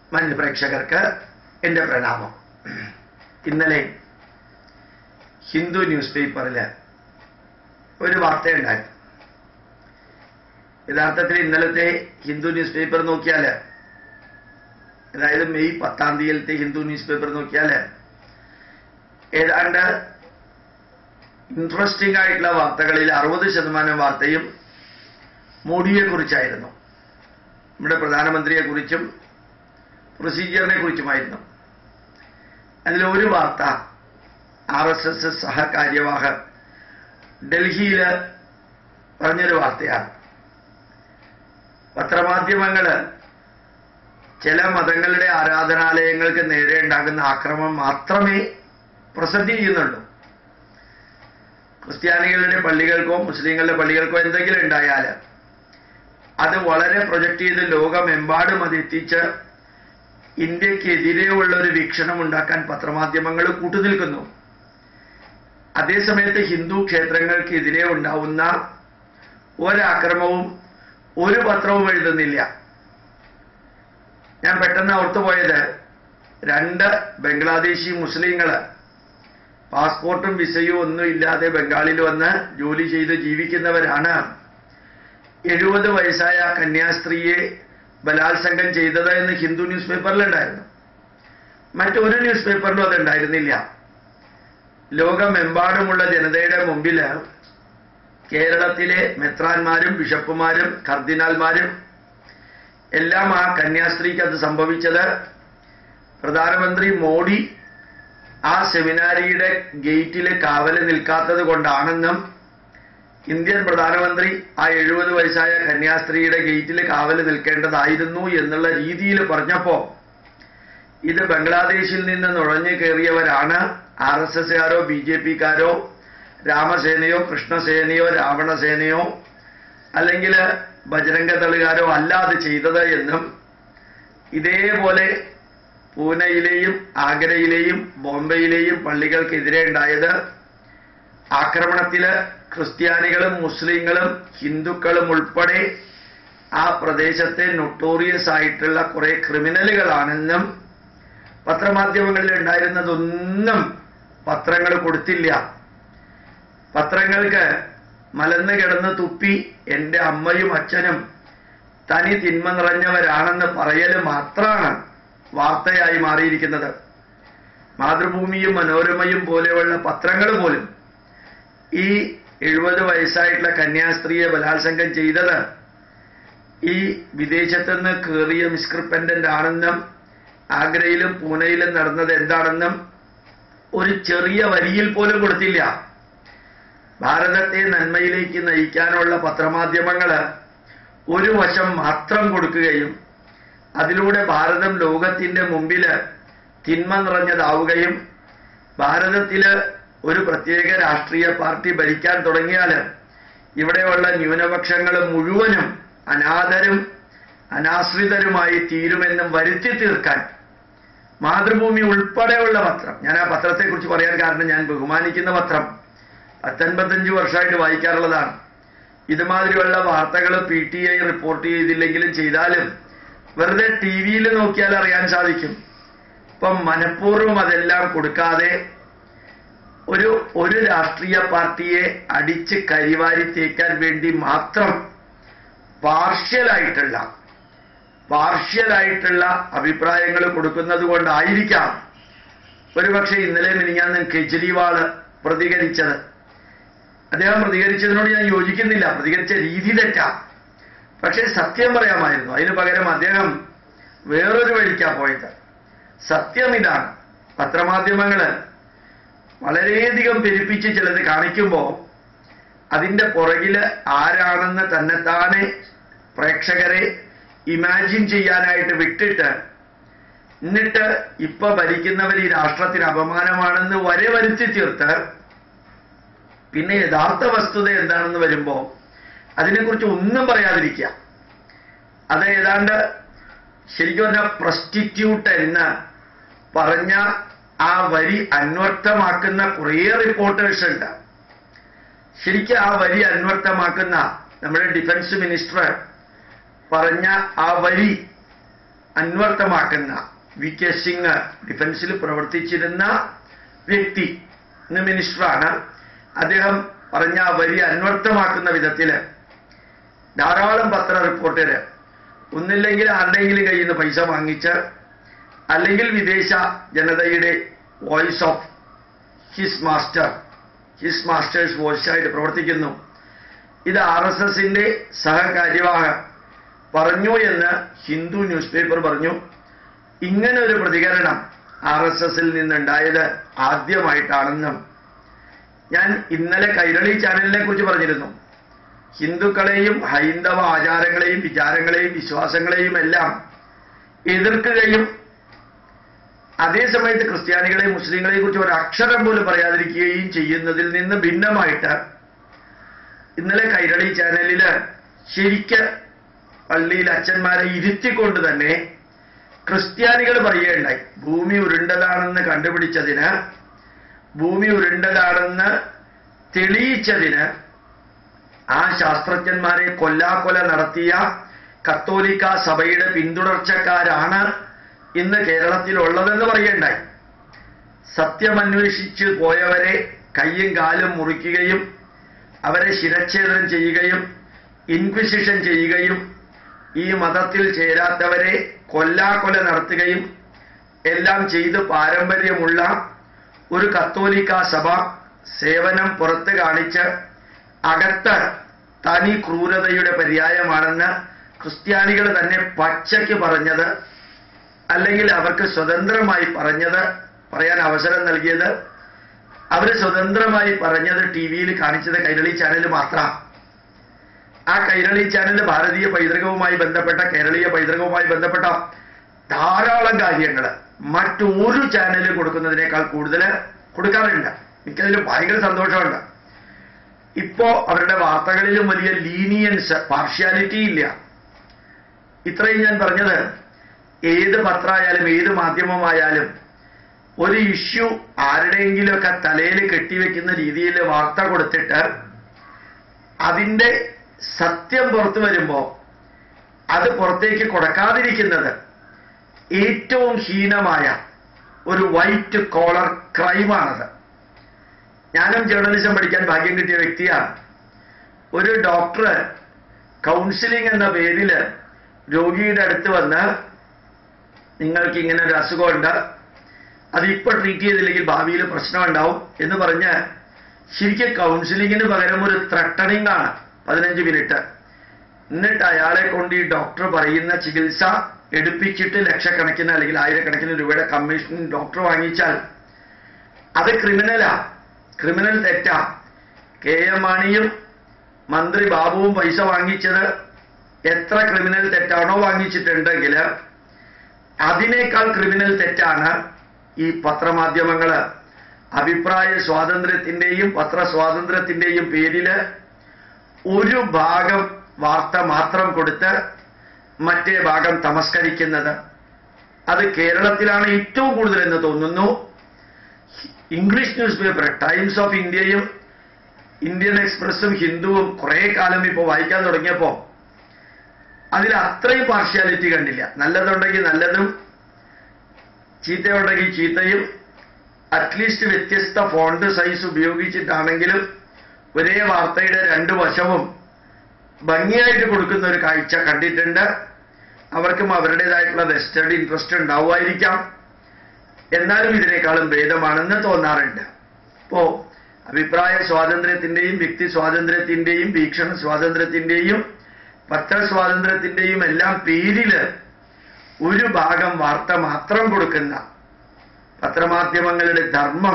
മാന്യ പ്രേക്ഷകർക്ക് എൻ്റെ പ്രണാമം ഇന്നലെ ഹിന്ദു ന്യൂസ് പേപ്പറിൽ ഒരു വാർത്തയുണ്ടായി യഥാർത്ഥത്തിൽ ഇന്നലത്തെ ഹിന്ദു ന്യൂസ് പേപ്പർ നോക്കിയാൽ അതായത് മെയ് പത്താം തീയതിയിലത്തെ ഹിന്ദു ന്യൂസ് പേപ്പർ നോക്കിയാൽ ഏതാണ്ട് ഇൻട്രസ്റ്റിംഗ് ആയിട്ടുള്ള വാർത്തകളിൽ അറുപത് ശതമാനം വാർത്തയും മോഡിയെ കുറിച്ചായിരുന്നു നമ്മുടെ പ്രധാനമന്ത്രിയെ കുറിച്ചും പ്രൊസീജിയറിനെ കുറിച്ചുമായിരുന്നു അതിൽ ഒരു വാർത്ത ആർ എസ് എസ് സഹകാര്യവാഹ് ഡൽഹിയിൽ പറഞ്ഞൊരു വാർത്തയാണ് പത്രമാധ്യമങ്ങൾ ചില മതങ്ങളുടെ ആരാധനാലയങ്ങൾക്ക് നേരെ ഉണ്ടാകുന്ന ആക്രമണം മാത്രമേ പ്രസിദ്ധി ചെയ്യുന്നുള്ളൂ ക്രിസ്ത്യാനികളുടെ പള്ളികൾക്കോ മുസ്ലിങ്ങളുടെ പള്ളികൾക്കോ എന്തെങ്കിലും ഉണ്ടായാൽ അത് വളരെ പ്രൊജക്ട് ചെയ്ത് ലോകമെമ്പാടും അത് എത്തിച്ച് ഇന്ത്യക്കെതിരെയുള്ള ഒരു വീക്ഷണം ഉണ്ടാക്കാൻ പത്രമാധ്യമങ്ങൾ കൂട്ടുനിൽക്കുന്നു അതേസമയത്ത് ഹിന്ദു ക്ഷേത്രങ്ങൾക്കെതിരെ ഉണ്ടാവുന്ന ഒരാക്രമവും ഒരു പത്രവും എഴുതുന്നില്ല ഞാൻ പെട്ടെന്ന് ഓർത്തുപോയത് രണ്ട് ബംഗ്ലാദേശി മുസ്ലിങ്ങൾ പാസ്പോർട്ടും വിസയും ഒന്നും ഇല്ലാതെ ബംഗാളിൽ വന്ന് ജോലി ചെയ്ത് ജീവിക്കുന്നവരാണ് എഴുപത് വയസ്സായ കന്യാസ്ത്രീയെ ബലാത്സംഗം ചെയ്തത് എന്ന് ഹിന്ദു ന്യൂസ് പേപ്പറിലുണ്ടായിരുന്നു മറ്റൊരു ന്യൂസ് പേപ്പറിലും അതുണ്ടായിരുന്നില്ല ലോകമെമ്പാടുമുള്ള ജനതയുടെ മുമ്പിൽ കേരളത്തിലെ മെത്രാന്മാരും ബിഷപ്പുമാരും കർദിനാൽമാരും എല്ലാം ആ കന്യാസ്ത്രീക്ക് അത് സംഭവിച്ചത് പ്രധാനമന്ത്രി മോഡി ആ സെമിനാരിയുടെ ഗേറ്റിൽ കാവല് നിൽക്കാത്തത് കൊണ്ടാണെന്നും ഇന്ത്യൻ പ്രധാനമന്ത്രി ആ എഴുപത് വയസ്സായ കന്യാസ്ത്രീയുടെ ഗേറ്റിൽ കാവല് നിൽക്കേണ്ടതായിരുന്നു എന്നുള്ള രീതിയിൽ പറഞ്ഞപ്പോ ഇത് ബംഗ്ലാദേശിൽ നിന്ന് നുഴഞ്ഞു കയറിയവരാണ് ആർ എസ് എസ്കാരോ ബി ജെ പിക്കാരോ രാമസേനയോ കൃഷ്ണസേനയോ രാവണസേനയോ അല്ലെങ്കിൽ ബജരംഗദളുകാരോ അല്ല അത് ചെയ്തത് എന്നും ഇതേപോലെ പൂനെയിലെയും ആഗ്രയിലെയും ബോംബെയിലെയും പള്ളികൾക്കെതിരെ ഉണ്ടായത് ആക്രമണത്തില് ക്രിസ്ത്യാനികളും മുസ്ലിങ്ങളും ഹിന്ദുക്കളും ഉൾപ്പെടെ ആ പ്രദേശത്തെ നൊട്ടോറിയസ് ആയിട്ടുള്ള കുറെ ക്രിമിനലുകളാണെന്നും പത്രമാധ്യമങ്ങളിൽ ഉണ്ടായിരുന്നതൊന്നും പത്രങ്ങൾ കൊടുത്തില്ല പത്രങ്ങൾക്ക് മലന്ന് കിടന്ന് തുപ്പി എൻ്റെ അമ്മയും അച്ഛനും തനി തിന്മ നിറഞ്ഞവരാണെന്ന് പറയൽ മാത്രമാണ് വാർത്തയായി മാറിയിരിക്കുന്നത് മാതൃഭൂമിയും മനോരമയും പോലെയുള്ള പത്രങ്ങൾ പോലും ഈ എഴുപത് വയസ്സായിട്ടുള്ള കന്യാസ്ത്രീയെ ബലാത്സംഗം ചെയ്തത് ഈ വിദേശത്തു നിന്ന് കയറിയ മിസ്ക്രിപ്പൻഡന്റ് ആണെന്നും ആഗ്രയിലും പൂനെയിലും നടന്നത് എന്താണെന്നും ഒരു ചെറിയ വരിയിൽ പോലും കൊടുത്തില്ല ഭാരതത്തെ നന്മയിലേക്ക് നയിക്കാനുള്ള പത്രമാധ്യമങ്ങൾ ഒരു വശം മാത്രം കൊടുക്കുകയും അതിലൂടെ ഭാരതം ലോകത്തിന്റെ മുമ്പിൽ തിന്മ നിറഞ്ഞതാവുകയും ഭാരതത്തില് ഒരു പ്രത്യേക രാഷ്ട്രീയ പാർട്ടി ഭരിക്കാൻ തുടങ്ങിയാൽ ഇവിടെയുള്ള ന്യൂനപക്ഷങ്ങൾ മുഴുവനും അനാഥരും അനാശ്രിതരുമായി തീരുമെന്നും വരുത്തി തീർക്കാൻ മാതൃഭൂമി ഉൾപ്പെടെയുള്ള പത്രം ഞാൻ ആ പത്രത്തെക്കുറിച്ച് പറയാൻ കാരണം ഞാൻ ബഹുമാനിക്കുന്ന പത്രം പത്തൊൻപത്തഞ്ച് വർഷമായിട്ട് വായിക്കാറുള്ളതാണ് ഇതുമാതിരിയുള്ള വാർത്തകൾ പി ടി ഐ റിപ്പോർട്ട് ചെയ്തില്ലെങ്കിലും ചെയ്താലും വെറുതെ ടി വിയിൽ നോക്കിയാൽ അറിയാൻ സാധിക്കും ഇപ്പം മനഃപൂർവ്വം അതെല്ലാം കൊടുക്കാതെ ഒരു ഒരു രാഷ്ട്രീയ പാർട്ടിയെ അടിച്ച് കരിവാരി തേക്കാൻ വേണ്ടി മാത്രം പാർഷ്യലായിട്ടുള്ള പാർഷ്യലായിട്ടുള്ള അഭിപ്രായങ്ങൾ കൊടുക്കുന്നത് കൊണ്ടായിരിക്കാം ഒരുപക്ഷെ ഇന്നലെ മിനിഞ്ഞാന്ന് കെജ്രിവാള് പ്രതികരിച്ചത് അദ്ദേഹം പ്രതികരിച്ചതിനോട് ഞാൻ യോജിക്കുന്നില്ല പ്രതികരിച്ച രീതി തെറ്റാ പക്ഷേ സത്യം പറയാമായിരുന്നു അതിന് പകരം അദ്ദേഹം വേറൊരു വഴിക്കാ പോയത് സത്യം ഇതാണ് പത്രമാധ്യമങ്ങള് വളരെയധികം പെരുപ്പിച്ച് ചിലത് കാണിക്കുമ്പോൾ അതിന്റെ പുറകില് ആരാണെന്ന് തന്നെത്താനെ പ്രേക്ഷകരെ ഇമാജിൻ ചെയ്യാനായിട്ട് വിട്ടിട്ട് എന്നിട്ട് ഇപ്പൊ ഭരിക്കുന്നവർ ഈ രാഷ്ട്രത്തിന് അപമാനമാണെന്ന് വരെ വരുത്തി തീർത്ത് പിന്നെ യഥാർത്ഥ വസ്തുത എന്താണെന്ന് വരുമ്പോ അതിനെക്കുറിച്ച് ഒന്നും പറയാതിരിക്കുക അത് ഏതാണ്ട് ശരിക്കും പറഞ്ഞാൽ പ്രസ്റ്റിറ്റ്യൂട്ട് എന്ന് പറഞ്ഞ ആ വരി അന്വർത്ഥമാക്കുന്ന കുറേ റിപ്പോർട്ടേഴ്സ് ഉണ്ട് ശരിക്കും ആ വരി അന്വർത്ഥമാക്കുന്ന നമ്മുടെ ഡിഫൻസ് മിനിസ്റ്റർ പറഞ്ഞ ആ വരി അന്വർത്ഥമാക്കുന്ന വി കെ സിംഗ് ഡിഫൻസിൽ പ്രവർത്തിച്ചിരുന്ന വ്യക്തി ഇന്ന് മിനിസ്റ്ററാണ് അദ്ദേഹം പറഞ്ഞ ആ വരി അന്വർത്ഥമാക്കുന്ന വിധത്തിൽ ധാരാളം പത്ര റിപ്പോർട്ടർ ഒന്നില്ലെങ്കിൽ ആരുടെയെങ്കിലും കയ്യിൽ നിന്ന് പൈസ വാങ്ങിച്ച് അല്ലെങ്കിൽ വിദേശ ജനതയുടെ voice of his master his master's voice ആയിട്ട് പ്രവർത്തിക്കുന്നു ഇത് ആർ എസ് എസിന്റെ സഹകാര്യവാഹം പറഞ്ഞു എന്ന് ഹിന്ദു ന്യൂസ് പേപ്പർ പറഞ്ഞു ഇങ്ങനെ ഒരു പ്രതികരണം ആർ എസ് എസിൽ നിന്നുണ്ടായത് ആദ്യമായിട്ടാണെന്നും ഞാൻ ഇന്നലെ കൈരളി ചാനലിനെ കുറിച്ച് പറഞ്ഞിരുന്നു ഹിന്ദുക്കളെയും ഹൈന്ദവ ആചാരങ്ങളെയും വിചാരങ്ങളെയും വിശ്വാസങ്ങളെയും എല്ലാം എതിർക്കുകയും അതേസമയത്ത് ക്രിസ്ത്യാനികളെയും മുസ്ലിങ്ങളെയും കുറിച്ച് ഒരു അക്ഷരം പോലും പറയാതിരിക്കുകയും ചെയ്യുന്നതിൽ നിന്ന് ഭിന്നമായിട്ട് ഇന്നലെ കൈരളി ചാനലില് ശരിക്ക് പള്ളിയിൽ അച്ഛന്മാരെ ഇരുത്തിക്കൊണ്ട് തന്നെ ക്രിസ്ത്യാനികൾ പറയുകയുണ്ടായി ഭൂമി ഉരുണ്ടതാണെന്ന് കണ്ടുപിടിച്ചതിന് ഭൂമി ഉരുണ്ടതാണെന്ന് തെളിയിച്ചതിന് ആ ശാസ്ത്രജ്ഞന്മാരെ കൊല്ലാക്കൊല നടത്തിയ കത്തോലിക്ക സഭയുടെ പിന്തുടർച്ചക്കാരാണ് ഇന്ന് കേരളത്തിലുള്ളതെന്ന് പറയുകയുണ്ടായി സത്യമന്വേഷിച്ച് പോയവരെ കയ്യും കാലും മുറിക്കുകയും അവരെ ശിരച്ഛേദനം ചെയ്യുകയും ഇൻക്വിസിഷൻ ചെയ്യുകയും ഈ മതത്തിൽ ചേരാത്തവരെ കൊല്ലാക്കൊല നടത്തുകയും എല്ലാം ചെയ്ത് പാരമ്പര്യമുള്ള ഒരു കത്തോലിക്ക സഭ സേവനം പുറത്ത് കാണിച്ച് അകത്ത് തനി ക്രൂരതയുടെ പര്യായമാണെന്ന് ക്രിസ്ത്യാനികൾ തന്നെ പച്ചയ്ക്ക് പറഞ്ഞത് അല്ലെങ്കിൽ അവർക്ക് സ്വതന്ത്രമായി പറഞ്ഞത് പറയാൻ അവസരം നൽകിയത് അവർ സ്വതന്ത്രമായി പറഞ്ഞത് ടി വിയിൽ കാണിച്ചത് കൈരളി ചാനൽ മാത്രം ആ കൈരളി ചാനൽ ഭാരതീയ പൈതൃകവുമായി ബന്ധപ്പെട്ട കേരളീയ പൈതൃകവുമായി ബന്ധപ്പെട്ട ധാരാളം കാര്യങ്ങൾ മറ്റൊരു ചാനൽ കൊടുക്കുന്നതിനേക്കാൾ കൂടുതൽ കൊടുക്കാറുണ്ട് എനിക്കതിൽ ഭയങ്കര സന്തോഷമുണ്ട് ഇപ്പോ അവരുടെ വാർത്തകളിലും വലിയ ലീനിയൻസ് പാർഷ്യാലിറ്റി ഇല്ല ഇത്രയും ഞാൻ പറഞ്ഞത് ഏത് പത്രമായാലും ഏത് മാധ്യമമായാലും ഒരു ഇഷ്യൂ ആരുടെയെങ്കിലുമൊക്കെ തലയിൽ കെട്ടിവെക്കുന്ന രീതിയിൽ വാർത്ത കൊടുത്തിട്ട് അതിൻ്റെ സത്യം പുറത്തു വരുമ്പോൾ അത് പുറത്തേക്ക് കൊടുക്കാതിരിക്കുന്നത് ഏറ്റവും ഹീനമായ ഒരു വൈറ്റ് കോളർ ക്രൈമാണത് ഞാനും ജേർണലിസം പഠിക്കാൻ ഭാഗ്യം കിട്ടിയ വ്യക്തിയാണ് ഒരു ഡോക്ടർ കൗൺസിലിംഗ് എന്ന പേരിൽ രോഗിയുടെ അടുത്ത് വന്ന് നിങ്ങൾക്ക് ഇങ്ങനെ ഒരു അസുഖമുണ്ട് അത് ഇപ്പോൾ ട്രീറ്റ് ചെയ്തില്ലെങ്കിൽ ഭാവിയിൽ പ്രശ്നമുണ്ടാവും എന്ന് പറഞ്ഞ് ശരിക്കും കൗൺസിലിങ്ങിന് പകരം ഒരു ത്രട്ടണിംഗ് ആണ് പതിനഞ്ച് മിനിറ്റ് എന്നിട്ട് അയാളെ കൊണ്ട് ഈ ഡോക്ടർ പറയുന്ന ചികിത്സ എടുപ്പിച്ചിട്ട് ലക്ഷക്കണക്കിന് അല്ലെങ്കിൽ ആയിരക്കണക്കിന് രൂപയുടെ കമ്മീഷൻ ഡോക്ടർ വാങ്ങിച്ചാൽ അത് ക്രിമിനലാ ക്രിമിനൽ തെറ്റാ കെ എം മാണിയും മന്ത്രി ബാബുവും പൈസ വാങ്ങിച്ചത് എത്ര ക്രിമിനൽ തെറ്റാണോ വാങ്ങിച്ചിട്ടുണ്ടെങ്കിൽ അതിനേക്കാൾ ക്രിമിനൽ തെറ്റാണ് ഈ പത്രമാധ്യമങ്ങൾ അഭിപ്രായ സ്വാതന്ത്ര്യത്തിന്റെയും പത്രസ്വാതന്ത്ര്യത്തിന്റെയും പേരില് ഒരു ഭാഗം വാർത്ത മാത്രം കൊടുത്ത് മറ്റേ ഭാഗം തമസ്കരിക്കുന്നത് അത് കേരളത്തിലാണ് ഏറ്റവും കൂടുതൽ എന്ന് തോന്നുന്നു English news paper Times of ഇന്ത്യയും ഇന്ത്യൻ എക്സ്പ്രസും ഹിന്ദുവും കുറെ കാലം ഇപ്പോൾ വായിക്കാൻ തുടങ്ങിയപ്പോൾ അതിൽ അത്രയും പാർഷ്യാലിറ്റി കണ്ടില്ല നല്ലതുണ്ടെങ്കിൽ നല്ലതും ചീത്തയുണ്ടെങ്കിൽ ചീത്തയും അറ്റ്ലീസ്റ്റ് വ്യത്യസ്ത ഫോണ്ട് സൈസ് ഉപയോഗിച്ചിട്ടാണെങ്കിലും ഒരേ വാർത്തയുടെ രണ്ട് വശവും ഭംഗിയായിട്ട് കൊടുക്കുന്ന ഒരു കാഴ്ച കണ്ടിട്ടുണ്ട് അവർക്കും അവരുടേതായിട്ടുള്ള വെസ്റ്റേഡ് ഇൻട്രസ്റ്റ് ഉണ്ടാവുമായിരിക്കാം എന്നാലും ഇതിനേക്കാളും ഭേദമാണെന്ന് തോന്നാറുണ്ട് ഇപ്പോ അഭിപ്രായ സ്വാതന്ത്ര്യത്തിന്റെയും വ്യക്തി സ്വാതന്ത്ര്യത്തിന്റെയും വീക്ഷണ സ്വാതന്ത്ര്യത്തിന്റെയും പത്രസ്വാതന്ത്ര്യത്തിന്റെയും എല്ലാം പേരില് ഒരു ഭാഗം വാർത്ത മാത്രം കൊടുക്കുന്ന പത്രമാധ്യമങ്ങളുടെ ധർമ്മം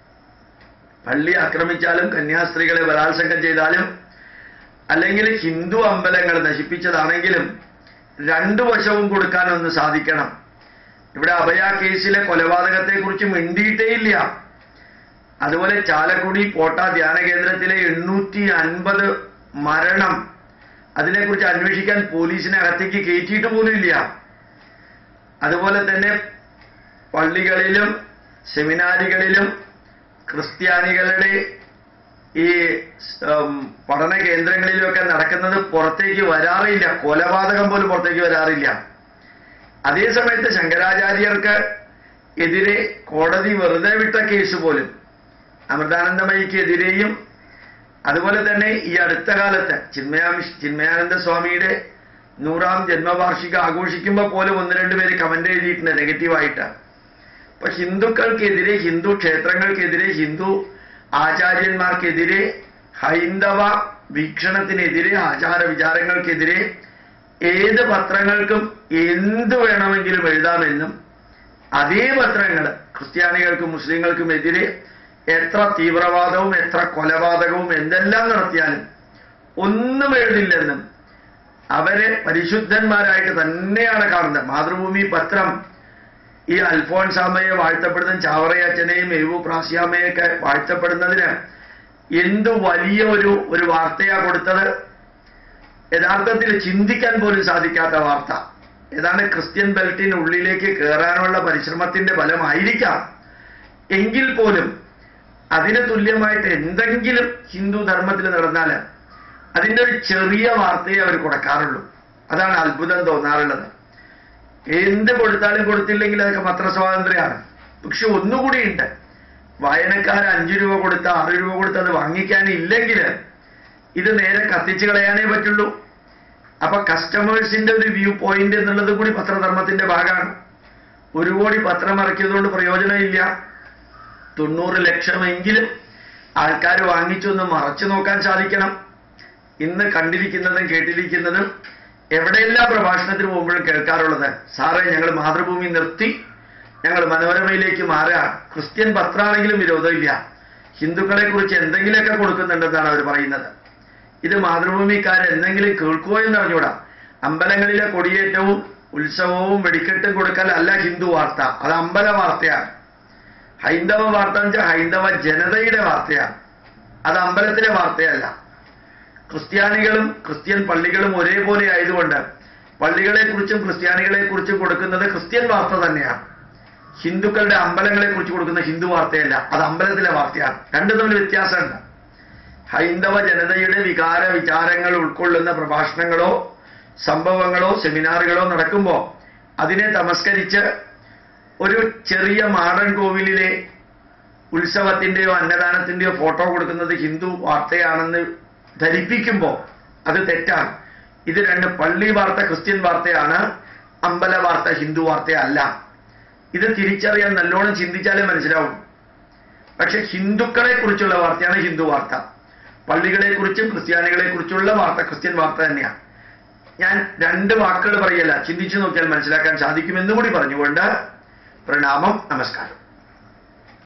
പള്ളി ആക്രമിച്ചാലും കന്യാസ്ത്രീകളെ ബലാത്സംഗം ചെയ്താലും അല്ലെങ്കിൽ ഹിന്ദു അമ്പലങ്ങൾ നശിപ്പിച്ചതാണെങ്കിലും രണ്ടു വശവും കൊടുക്കാനൊന്ന് സാധിക്കണം ഇവിടെ അഭയ കേസിലെ കൊലപാതകത്തെക്കുറിച്ച് മിണ്ടിയിട്ടേയില്ല അതുപോലെ ചാലക്കുടി പോട്ട ധ്യാന കേന്ദ്രത്തിലെ എണ്ണൂറ്റി അൻപത് മരണം അതിനെക്കുറിച്ച് അന്വേഷിക്കാൻ പോലീസിനെ അകത്തേക്ക് കയറ്റിയിട്ട് പോലും ഇല്ല അതുപോലെ തന്നെ പള്ളികളിലും സെമിനാരികളിലും ക്രിസ്ത്യാനികളുടെ ഈ ഉം, പഠന കേന്ദ്രങ്ങളിലുമൊക്കെ നടക്കുന്നത് പുറത്തേക്ക് വരാറില്ല കൊലപാതകം പോലും പുറത്തേക്ക് വരാറില്ല അതേ സമയത്ത് ശങ്കരാചാര്യർക്ക് എതിരെ കോടതി വെറുതെ വിട്ട കേസ് പോലും അമൃതാനന്ദമയിക്കെതിരെയും അതുപോലെ തന്നെ ഈ അടുത്ത കാലത്ത് ചിന്മയാമി ചിന്മയാനന്ദ സ്വാമിയുടെ നൂറാം ജന്മവാർഷിക ആഘോഷിക്കുമ്പോൾ പോലും ഒന്ന് രണ്ട് പേര് കമന്റ് എഴുതിയിട്ടുണ്ട് നെഗറ്റീവായിട്ട് അപ്പൊ ഹിന്ദുക്കൾക്കെതിരെ ഹിന്ദു ക്ഷേത്രങ്ങൾക്കെതിരെ ഹിന്ദു ആചാര്യന്മാർക്കെതിരെ ഹൈന്ദവ വീക്ഷണത്തിനെതിരെ ആചാര വിചാരങ്ങൾക്കെതിരെ ഏത് പത്രങ്ങൾക്കും എന്ത് വേണമെങ്കിലും എഴുതാമെന്നും അതേ പത്രങ്ങൾ ക്രിസ്ത്യാനികൾക്കും മുസ്ലിങ്ങൾക്കും എതിരെ എത്ര തീവ്രവാദവും എത്ര കൊലപാതകവും എന്തെല്ലാം നടത്തിയാലും ഒന്നും എഴുതില്ലെന്നും അവരെ പരിശുദ്ധന്മാരായിട്ട് തന്നെയാണ് കാണുന്നത് മാതൃഭൂമി പത്രം ഈ അൽഫോൻസാമയെ വാഴ്ത്തപ്പെടുന്ന ചാവറയച്ചനെയും എവു പ്രാസ്യാമയൊക്കെ വാഴ്ത്തപ്പെടുന്നതിന് എന്തു വലിയ ഒരു ഒരു വാർത്തയാ കൊടുത്തത് യഥാർത്ഥത്തിൽ ചിന്തിക്കാൻ പോലും സാധിക്കാത്ത വാർത്ത ഏതാണ്ട് ക്രിസ്ത്യൻ ബെൽറ്റിനുള്ളിലേക്ക് കയറാനുള്ള പരിശ്രമത്തിന്റെ ഫലമായിരിക്കാം എങ്കിൽ പോലും അതിന് തുല്യമായിട്ട് എന്തെങ്കിലും ഹിന്ദു ധർമ്മത്തിൽ നടന്നാൽ അതിൻ്റെ ഒരു ചെറിയ വാർത്തയെ അവർ കൊടുക്കാറുള്ളൂ അതാണ് അത്ഭുതം തോന്നാറുള്ളത് എന്ത് കൊടുത്താലും കൊടുത്തില്ലെങ്കിൽ അതൊക്കെ പത്രസ്വാതന്ത്ര്യമാണ് പക്ഷെ ഒന്നുകൂടിയുണ്ട് വായനക്കാർ അഞ്ചു രൂപ കൊടുത്ത ആറ് രൂപ കൊടുത്ത് അത് വാങ്ങിക്കാനില്ലെങ്കിൽ ഇത് നേരെ കത്തിച്ചു കളയാനേ പറ്റുള്ളൂ അപ്പൊ കസ്റ്റമേഴ്സിന്റെ ഒരു വ്യൂ പോയിന്റ് എന്നുള്ളത് കൂടി പത്രധർമ്മത്തിന്റെ ഭാഗമാണ് ഒരു കോടി പത്രം ഇറക്കിയതുകൊണ്ട് പ്രയോജനമില്ല തൊണ്ണൂറ് ലക്ഷമെങ്കിലും ആൾക്കാർ വാങ്ങിച്ചൊന്ന് മറച്ചു നോക്കാൻ സാധിക്കണം ഇന്ന് കണ്ടിരിക്കുന്നതും കേട്ടിരിക്കുന്നതും എവിടെയെല്ലാം പ്രഭാഷണത്തിന് പോകുമ്പോഴും കേൾക്കാറുള്ളത് സാറേ ഞങ്ങൾ മാതൃഭൂമി നിർത്തി ഞങ്ങൾ മനോരമയിലേക്ക് മാറുക ക്രിസ്ത്യൻ പത്രമാണെങ്കിലും വിരോധമില്ല ഹിന്ദുക്കളെ കുറിച്ച് എന്തെങ്കിലുമൊക്കെ കൊടുക്കുന്നുണ്ടെന്നാണ് അവർ പറയുന്നത് ഇത് മാതൃഭൂമിക്കാർ എന്തെങ്കിലും കേൾക്കുമോ എന്ന് അറിഞ്ഞൂടാ അമ്പലങ്ങളിലെ കൊടിയേറ്റവും ഉത്സവവും വെടിക്കെട്ടും കൊടുക്കൽ അല്ല ഹിന്ദു വാർത്ത അത് അമ്പല വാർത്തയാണ് ഹൈന്ദവ വാർത്ത എന്ന് വെച്ചാൽ ഹൈന്ദവ ജനതയുടെ വാർത്തയാണ് അത് അമ്പലത്തിലെ വാർത്തയല്ല ക്രിസ്ത്യാനികളും ക്രിസ്ത്യൻ പള്ളികളും ഒരേപോലെ ആയതുകൊണ്ട് പള്ളികളെ കുറിച്ചും ക്രിസ്ത്യാനികളെ കുറിച്ചും കൊടുക്കുന്നത് ക്രിസ്ത്യൻ വാർത്ത തന്നെയാണ് ഹിന്ദുക്കളുടെ അമ്പലങ്ങളെ കുറിച്ച് കൊടുക്കുന്ന ഹിന്ദു വാർത്തയല്ല അത് അമ്പലത്തിലെ വാർത്തയാണ് രണ്ടു തമ്മിൽ വ്യത്യാസമുണ്ട് ഹൈന്ദവ ജനതയുടെ വികാര വിചാരങ്ങൾ ഉൾക്കൊള്ളുന്ന പ്രഭാഷണങ്ങളോ സംഭവങ്ങളോ സെമിനാറുകളോ നടക്കുമ്പോൾ അതിനെ തമസ്കരിച്ച് ഒരു ചെറിയ മാടൻ കോവിലിലെ ഉത്സവത്തിന്റെയോ അന്നദാനത്തിന്റെയോ ഫോട്ടോ കൊടുക്കുന്നത് ഹിന്ദു വാർത്തയാണെന്ന് ധരിപ്പിക്കുമ്പോൾ അത് തെറ്റാണ് ഇത് രണ്ട് പള്ളി വാർത്ത ക്രിസ്ത്യൻ വാർത്തയാണ് അമ്പല വാർത്ത ഹിന്ദു വാർത്തയല്ല ഇത് തിരിച്ചറിയാൻ നല്ലോണം ചിന്തിച്ചാലേ മനസ്സിലാവും പക്ഷെ ഹിന്ദുക്കളെ കുറിച്ചുള്ള വാർത്തയാണ് ഹിന്ദു വാർത്ത പള്ളികളെ കുറിച്ചും ക്രിസ്ത്യാനികളെ കുറിച്ചുള്ള വാർത്ത ക്രിസ്ത്യൻ വാർത്ത തന്നെയാണ് ഞാൻ രണ്ട് വാക്കുകൾ പറയല്ല ചിന്തിച്ചു നോക്കിയാൽ മനസ്സിലാക്കാൻ സാധിക്കുമെന്നും കൂടി പറഞ്ഞുകൊണ്ട് പ്രണാമം നമസ്കാരം